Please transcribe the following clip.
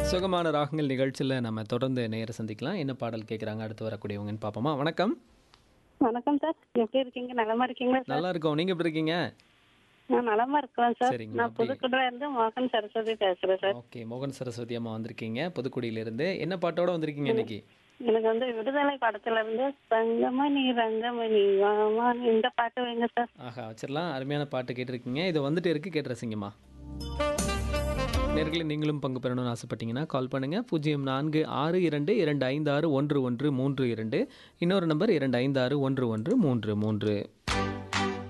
சுகமான ராகங்கள் நிகழ்ச்சியில் நம்ம தொடர்ந்து நேர சந்திக்கலாம் என்ன பாடல் கேட்குறாங்க அடுத்து வரக்கூடியவங்கன்னு பார்ப்போமா வணக்கம் வணக்கம் சார் எப்படி இருக்கீங்க நலமா இருக்கீங்களா சார் நல்லா இருக்கோம் நீங்கள் எப்படி இருக்கீங்க நான் நலமா இருக்கிறேன் சார் சரிங்க, நான் அப்படி- புதுக்குடில இருந்து மோகன் சரஸ்வதி பேசுறேன் சார் ஓகே மோகன் சரஸ்வதி அம்மா வந்திருக்கீங்க புதுக்குடியிலிருந்து என்ன பாட்டோட வந்திருக்கீங்க இன்னைக்கு எனக்கு வந்து விடுதலை படத்துல இருந்து ரங்கமணி ரங்கமணி வாமா இந்த பாட்டு வைங்க சார் ஆஹா வச்சிடலாம் அருமையான பாட்டு கேட்டிருக்கீங்க இது வந்துட்டு இருக்கு கேட்டு ரசிங்கம்மா நேர்களே நீங்களும் பங்கு பெறணும்னு ஆசைப்பட்டீங்கன்னா கால் பண்ணுங்க பூஜ்ஜியம் நான்கு ஆறு இரண்டு இரண்டு ஐந்து ஆறு ஒன்று ஒன்று மூன்று இரண்டு இன்னொரு நம்பர் இரண்டு ஐந்து ஆறு ஒன்று ஒன்று மூன்று மூன்று